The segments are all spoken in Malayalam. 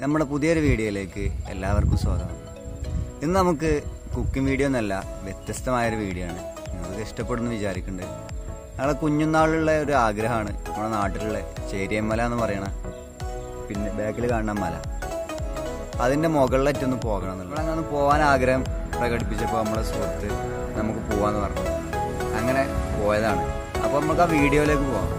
നമ്മുടെ പുതിയൊരു വീഡിയോയിലേക്ക് എല്ലാവർക്കും സ്വാഗതം ഇന്ന് നമുക്ക് കുക്കിംഗ് വീഡിയോ എന്നല്ല വ്യത്യസ്തമായൊരു വീഡിയോ ആണ് നിങ്ങൾക്ക് ഇഷ്ടപ്പെടുന്നു വിചാരിക്കുന്നുണ്ട് ഞങ്ങളെ കുഞ്ഞുനാളിലുള്ള ഒരു ആഗ്രഹമാണ് നമ്മുടെ നാട്ടിലുള്ള ചേരിയമ്മല എന്ന് പറയണ പിന്നെ ബാക്കിൽ കാണുന്ന മല അതിൻ്റെ മുകളിലേറ്റൊന്ന് പോകണം എന്നുള്ളത് അങ്ങനെ ഒന്ന് പോകാൻ ആഗ്രഹം പ്രകടിപ്പിച്ചപ്പോൾ നമ്മളെ സുഹൃത്ത് നമുക്ക് പോവാന്ന് പറഞ്ഞു അങ്ങനെ പോയതാണ് അപ്പോൾ നമുക്ക് ആ വീഡിയോയിലേക്ക് പോകാം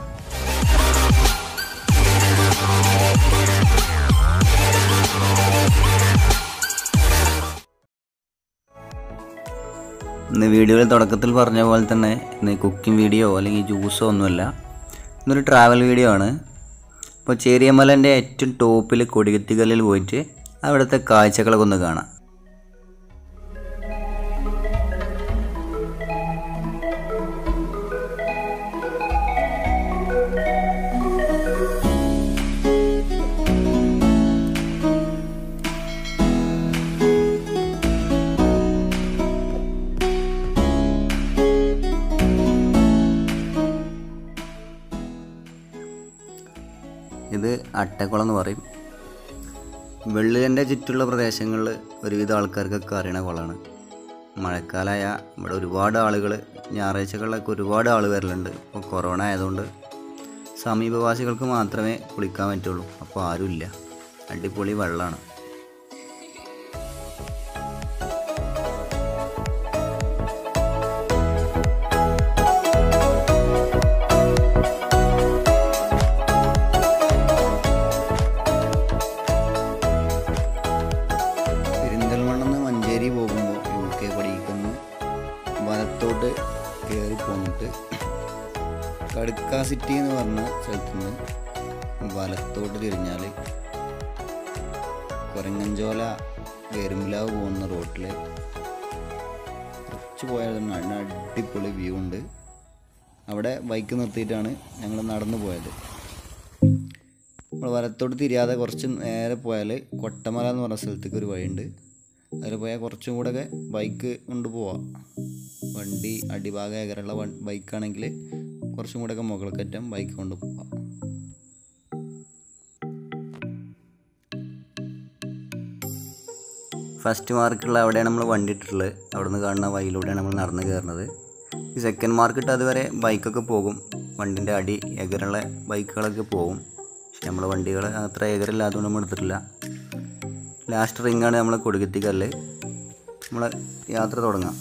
ഇന്ന് വീഡിയോയിൽ തുടക്കത്തിൽ പറഞ്ഞ പോലെ തന്നെ ഇന്ന് കുക്കിംഗ് വീഡിയോ അല്ലെങ്കിൽ ജ്യൂസോ ഒന്നുമല്ല ഇന്നൊരു ട്രാവൽ വീഡിയോ ആണ് ഇപ്പോൾ ചേരിയമലൻ്റെ ഏറ്റവും ടോപ്പിൽ കൊടികുത്തിക്കല്ലിൽ പോയിട്ട് അവിടുത്തെ കാഴ്ചകളൊക്കെ ഒന്ന് കാണാം ഇത് അട്ടക്കുളം എന്ന് പറയും വെള്ളിൻ്റെ ചുറ്റുള്ള പ്രദേശങ്ങളിൽ ഒരുവിധം ആൾക്കാർക്കൊക്കെ അറിയണ കുളമാണ് മഴക്കാലമായ ഇവിടെ ഒരുപാട് ആളുകൾ ഞായറാഴ്ചകളിലൊക്കെ ഒരുപാട് ആൾ വരലുണ്ട് ഇപ്പോൾ കൊറോണ ആയതുകൊണ്ട് സമീപവാസികൾക്ക് മാത്രമേ കുളിക്കാൻ പറ്റുള്ളൂ അപ്പോൾ ആരുമില്ല അടിപൊളി വെള്ളമാണ് പെരിന്തൽമണ്ണെന്ന് മഞ്ചേരി പോകുമ്പോൾ യു കെ പഠിക്കുന്ന വലത്തോട്ട് കയറി പോന്നിട്ട് കടുക്ക സിറ്റി എന്ന് പറഞ്ഞ സ്ഥലത്ത് നിന്ന് വലത്തോട്ട് തിരിഞ്ഞാൽ കുരങ്ങഞ്ചോല വേരുമ്പിലാവ് പോകുന്ന റോട്ടിൽ കുറച്ച് പോയാൽ നല്ല അടിപൊളി വ്യൂ ഉണ്ട് അവിടെ ബൈക്ക് നിർത്തിയിട്ടാണ് ഞങ്ങൾ നടന്നു പോയത് നമ്മൾ വലത്തോട്ട് തിരിയാതെ കുറച്ച് നേരെ പോയാൽ കൊട്ടമല എന്ന് പറഞ്ഞ സ്ഥലത്തേക്ക് ഒരു വഴിയുണ്ട് അതിൽ പോയാൽ കുറച്ചും കൂടെ ഒക്കെ ബൈക്ക് കൊണ്ട് പോവാം വണ്ടി അടിഭാഗം ഏകരമുള്ള വൺ ബൈക്കാണെങ്കിൽ കുറച്ചും കൂടെ ഒക്കെ മുകൾ കയറ്റം ബൈക്ക് കൊണ്ട് പോവാം ഫസ്റ്റ് മാർക്കുള്ള അവിടെയാണ് നമ്മൾ വണ്ടി ഇട്ടിട്ടുള്ളത് അവിടെ നിന്ന് കാണുന്ന വഴിയിലൂടെയാണ് നമ്മൾ നടന്ന് കയറുന്നത് ഈ സെക്കൻഡ് മാർക്കിട്ട് അതുവരെ ബൈക്കൊക്കെ പോകും വണ്ടിൻ്റെ അടി എകരുള്ള ബൈക്കുകളൊക്കെ പോകും പക്ഷെ നമ്മളെ വണ്ടികൾ അത്ര എകരല്ലാത്തതുകൊണ്ട് നമ്മൾ എടുത്തിട്ടില്ല ലാസ്റ്റ് റിങ്ങാണ് നമ്മൾ കൊടുക്കത്തിക്കല്ല് നമ്മളെ യാത്ര തുടങ്ങാം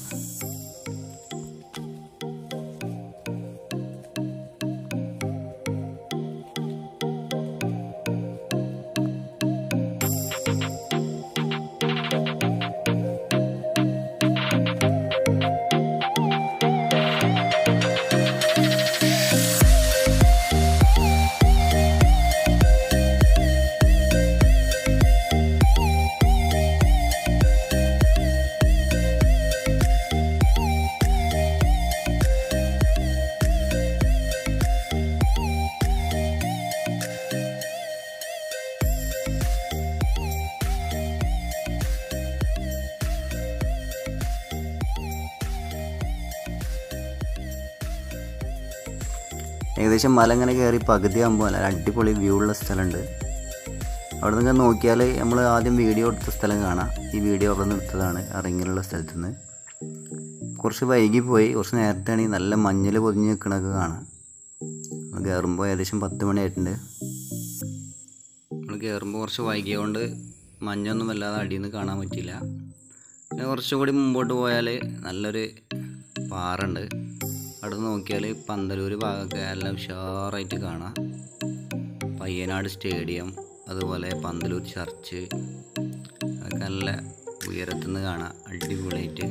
ഏകദേശം മല ഇങ്ങനെ കയറി പകുതി ആകുമ്പോൾ നല്ല അടിപൊളി വ്യൂ ഉള്ള സ്ഥലമുണ്ട് അവിടെ നിന്ന് നോക്കിയാൽ നമ്മൾ ആദ്യം വീഡിയോ എടുത്ത സ്ഥലം കാണാം ഈ വീഡിയോ അവിടെ നിന്ന് എടുത്തതാണ് ഇറങ്ങിയുള്ള സ്ഥലത്ത് നിന്ന് കുറച്ച് വൈകി പോയി കുറച്ച് നേരത്തെയാണ് ഈ നല്ല മഞ്ഞൾ പൊതിഞ്ഞ് നിൽക്കണതൊക്കെ കാണാം നമ്മൾ കയറുമ്പോൾ ഏകദേശം പത്ത് മണിയായിട്ടുണ്ട് നമ്മൾ കയറുമ്പോൾ കുറച്ച് വൈകിയതുകൊണ്ട് മഞ്ഞൊന്നും വല്ലാതെ അടിയിൽ നിന്ന് കാണാൻ പറ്റിയില്ല പിന്നെ കുറച്ചും കൂടി മുമ്പോട്ട് പോയാൽ നല്ലൊരു പാറുണ്ട് അവിടെ നിന്ന് നോക്കിയാൽ പന്തലൂർ ഭാഗമൊക്കെ നല്ല ഉഷാറായിട്ട് കാണാം പയ്യനാട് സ്റ്റേഡിയം അതുപോലെ പന്തലൂർ ചർച്ച് അതൊക്കെ നല്ല ഉയരത്തു നിന്ന് കാണാം അടിപൊളിയായിട്ട്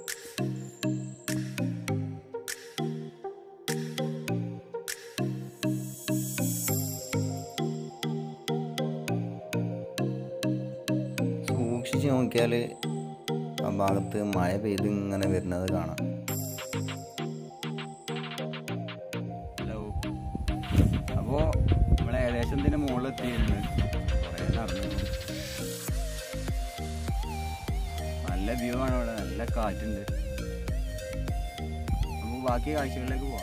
സൂക്ഷിച്ച് നോക്കിയാൽ ആ ഭാഗത്ത് മഴ പെയ്ത് ഇങ്ങനെ വരുന്നത് കാണാം ഹലോ അപ്പോൾ നമ്മൾ ഏകദേശം ഇതിൻ്റെ മുകളിൽ എത്തിയിട്ടുണ്ട് കുറേ നടന്നു നല്ല വ്യൂ ആണ് അവിടെ നല്ല കാറ്റുണ്ട് നമുക്ക് ബാക്കി കാഴ്ചകളിലേക്ക് പോവാം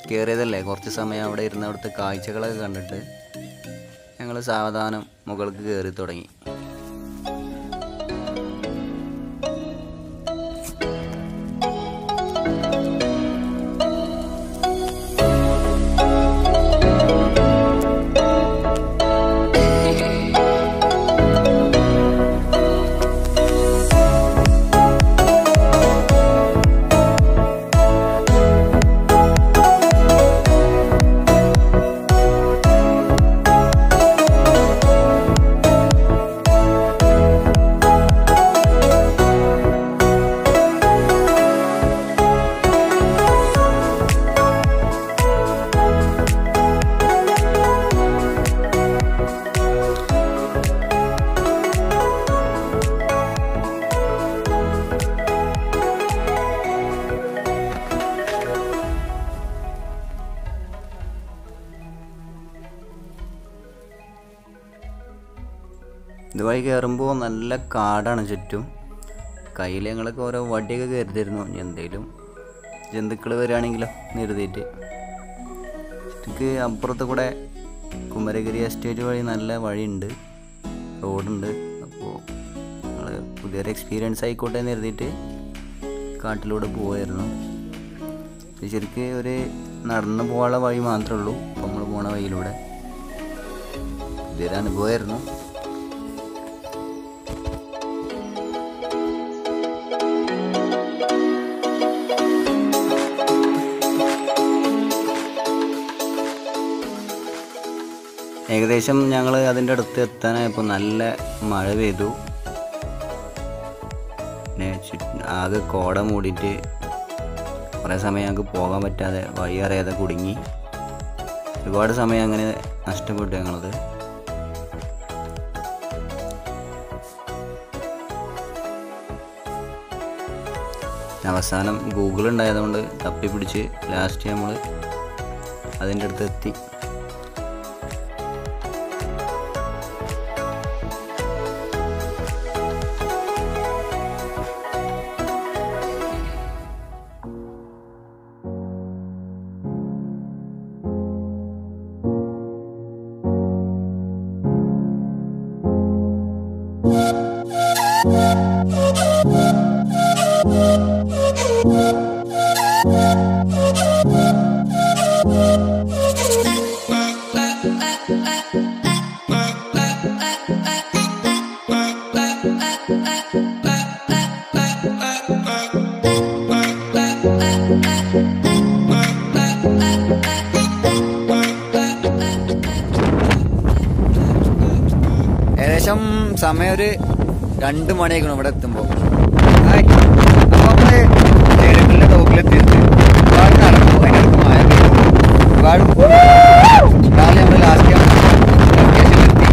കയറിയതല്ലേ കുറച്ച് സമയം അവിടെ ഇരുന്ന് അവിടുത്തെ കാഴ്ചകളൊക്കെ കണ്ടിട്ട് ഞങ്ങൾ സാവധാനം മുകൾക്ക് കയറി തുടങ്ങി ഇതുവഴി കയറുമ്പോൾ നല്ല കാടാണ് ചുറ്റും കയ്യിൽ ഞങ്ങളൊക്കെ ഓരോ വടിയൊക്കെ കരുതിയിരുന്നു ഇനി എന്തേലും ജന്തുക്കൾ വരികയാണെങ്കിലോ നിർത്തിയിട്ട് എനിക്ക് അപ്പുറത്ത് കൂടെ കുമരഗിരി എസ്റ്റേറ്റ് വഴി നല്ല വഴിയുണ്ട് റോഡുണ്ട് അപ്പോൾ ഞങ്ങൾ പുതിയൊരു എക്സ്പീരിയൻസ് ആയിക്കോട്ടെ എന്ന് കരുതിയിട്ട് കാട്ടിലൂടെ പോവായിരുന്നു ഇത് ശരിക്ക് ഒരു നടന്നു പോകാനുള്ള വഴി മാത്രമേ ഉള്ളൂ അപ്പോൾ നമ്മൾ പോണ വഴിയിലൂടെ ഇതൊരു അനുഭവമായിരുന്നു ഏകദേശം ഞങ്ങൾ അതിൻ്റെ അടുത്ത് എത്താനായപ്പോൾ നല്ല മഴ പെയ്തു പിന്നെ ചുറ്റ് ആകെ കോട മൂടിയിട്ട് കുറേ സമയം ഞങ്ങൾക്ക് പോകാൻ പറ്റാതെ വഴി അറിയാതെ കുടുങ്ങി ഒരുപാട് സമയം അങ്ങനെ നഷ്ടപ്പെട്ടു ഞങ്ങളത് അവസാനം ഗൂഗിൾ ഉണ്ടായതുകൊണ്ട് തപ്പി പിടിച്ച് ലാസ്റ്റ് നമ്മൾ അതിൻ്റെ അടുത്ത് എത്തി ഏകദേശം സമയം ഒരു രണ്ട് മണിയാക്കണം ഇവിടെ എത്തുമ്പോൾ നമ്മള് ചേരക്കലിന്റെ ടോപ്പിലെത്തിയിട്ട് ഒരുപാട് നടന്നു അതിനടുത്ത് മഴ പെയ്തു ഒരുപാട് രാവിലെ നമ്മൾ ലാസ്റ്റ് ലൊക്കേഷനിലെത്തി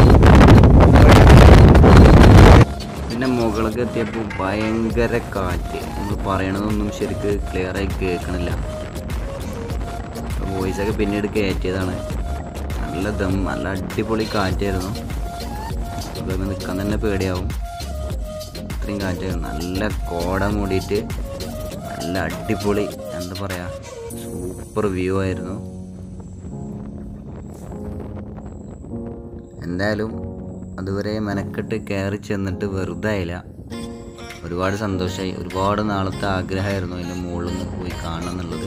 പിന്നെ മുകളൊക്കെ എത്തിയപ്പോൾ ഭയങ്കര കാറ്റ് നമ്മൾ പറയണതൊന്നും ശരിക്ക് ക്ലിയർ ആയി കേൾക്കണില്ല വോയിസൊക്കെ പിന്നീട് കയറ്റിയതാണ് നല്ല ദം നല്ല അടിപൊളി കാറ്റായിരുന്നു അപ്പോൾ നിൽക്കാൻ തന്നെ പേടിയാവും ഇത്രയും കാറ്റായിരുന്നു നല്ല കോട മൂടിയിട്ട് നല്ല അടിപൊളി എന്താ പറയുക സൂപ്പർ വ്യൂ ആയിരുന്നു എന്തായാലും അതുവരെ മെനക്കെട്ട് കയറി ചെന്നിട്ട് വെറുതെ ആയില്ല ഒരുപാട് സന്തോഷമായി ഒരുപാട് നാളത്തെ ആഗ്രഹമായിരുന്നു അതിൻ്റെ മുകളിൽ നിന്ന് പോയി കാണണം എന്നുള്ളത്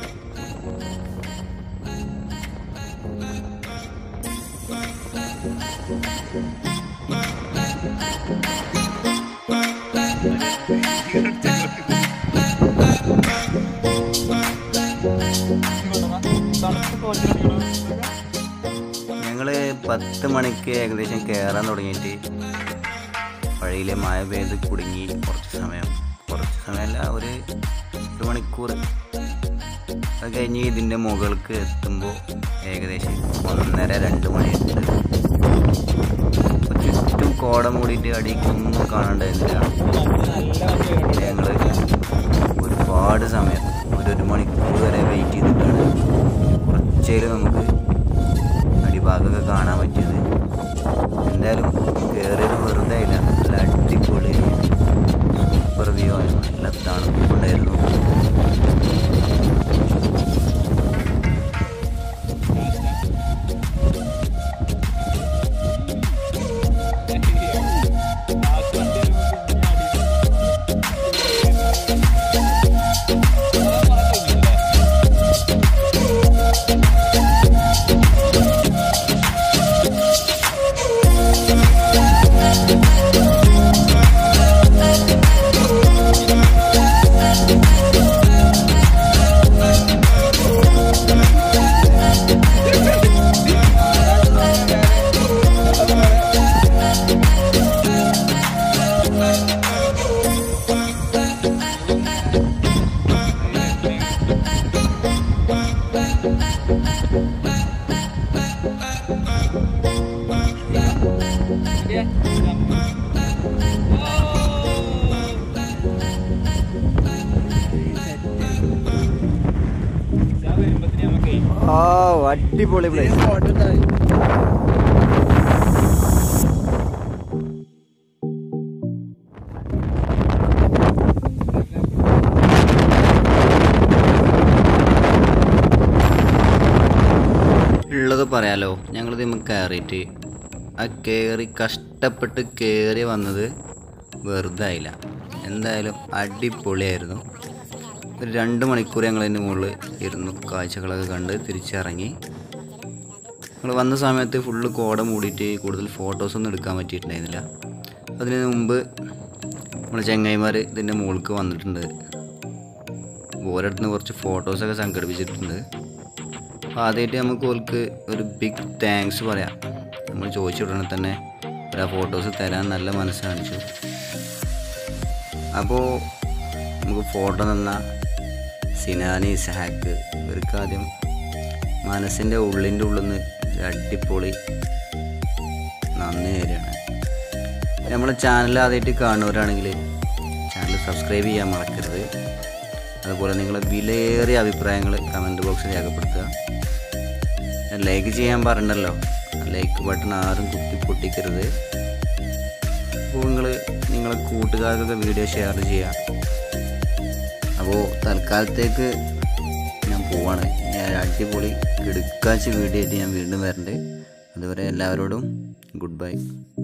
ഞങ്ങൾ പത്ത് മണിക്ക് ഏകദേശം കയറാൻ തുടങ്ങിയിട്ട് വഴിയിൽ മഴ പെയ്ത് കുടുങ്ങി കുറച്ച് സമയം കുറച്ച് സമയമല്ല ഒരു ഒരു മണിക്കൂർ അത് കഴിഞ്ഞ് ഇതിൻ്റെ മുകൾക്ക് എത്തുമ്പോൾ ഏകദേശം ഒന്നര രണ്ട് മണിയുണ്ട് അപ്പോൾ ചുറ്റും കോട മൂടിയിട്ട് അടിക്കൊന്നും കാണണ്ടായിരുന്നില്ല പിന്നെ ഞങ്ങൾ ഒരുപാട് സമയം ഒരു ഒരു മണിക്കൂർ വരെ വെയിറ്റ് ചെയ്തിട്ടാണ് കുറച്ചേലും നമുക്ക് അടിഭാഗമൊക്കെ കാണാൻ പറ്റിയത് എന്തായാലും കയറിയത് വെറുതെ ഇല്ല നല്ല അടിപൊളി സൂപ്പർ വ്യൂ ആയിരുന്നു നല്ല തണുപ്പുണ്ടായിരുന്നു വാ അടിപൊളി പ്ലേസ് ഉള്ളത് പറയാലോ ഞങ്ങളിത് നമുക്ക് കയറിയിട്ട് ആ കയറി കഷ്ടപ്പെട്ട് കയറി വന്നത് വെറുതെ ആയില്ല എന്തായാലും അടിപൊളിയായിരുന്നു ഒരു രണ്ട് മണിക്കൂർ ഞങ്ങൾ അതിൻ്റെ മുകളിൽ ഇരുന്നു കാഴ്ചകളൊക്കെ കണ്ട് തിരിച്ചിറങ്ങി ഞങ്ങൾ വന്ന സമയത്ത് ഫുള്ള് കോട മൂടിയിട്ട് കൂടുതൽ ഫോട്ടോസൊന്നും എടുക്കാൻ പറ്റിയിട്ടുണ്ടായിരുന്നില്ല അതിന് മുമ്പ് നമ്മൾ ചെങ്ങായിമാർ ഇതിൻ്റെ മുകൾക്ക് വന്നിട്ടുണ്ട് ഓരോരുത്തർ നിന്ന് കുറച്ച് ഫോട്ടോസൊക്കെ സംഘടിപ്പിച്ചിട്ടുണ്ട് അപ്പോൾ ആദ്യമായിട്ട് നമുക്ക് ഓൾക്ക് ഒരു ബിഗ് താങ്ക്സ് പറയാം നമ്മൾ ചോദിച്ച ഉടനെ തന്നെ ഒരു ആ ഫോട്ടോസ് തരാൻ നല്ല മനസ്സ് കാണിച്ചു അപ്പോൾ നമുക്ക് ഫോട്ടോ തന്ന സിനാനി ഇസഹാക്ക് ഇവർക്ക് ആദ്യം മനസ്സിൻ്റെ ഉള്ളിൻ്റെ ഉള്ളിൽ നിന്ന് ഒരു അടിപൊളി നന്ദി നേരെയാണ് നമ്മളെ ചാനൽ ആദ്യമായിട്ട് കാണുന്നവരാണെങ്കിൽ ചാനൽ സബ്സ്ക്രൈബ് ചെയ്യാൻ മറക്കരുത് അതുപോലെ നിങ്ങളെ വിലയേറിയ അഭിപ്രായങ്ങൾ കമൻറ്റ് ബോക്സിൽ രേഖപ്പെടുത്തുക ലൈക്ക് ചെയ്യാൻ പറഞ്ഞല്ലോ ലൈക്ക് ബട്ടൺ ആരും കുത്തി പൊട്ടിക്കരുത് അപ്പോൾ നിങ്ങൾ നിങ്ങളെ കൂട്ടുകാർക്കൊക്കെ വീഡിയോ ഷെയർ ചെയ്യുക അപ്പോൾ തൽക്കാലത്തേക്ക് ഞാൻ പോവാണ് ഞാൻ അടിപൊളി കിടുക്കാച്ച വീഡിയോ ആയിട്ട് ഞാൻ വീണ്ടും വരണ്ട് അതുവരെ എല്ലാവരോടും ഗുഡ് ബൈ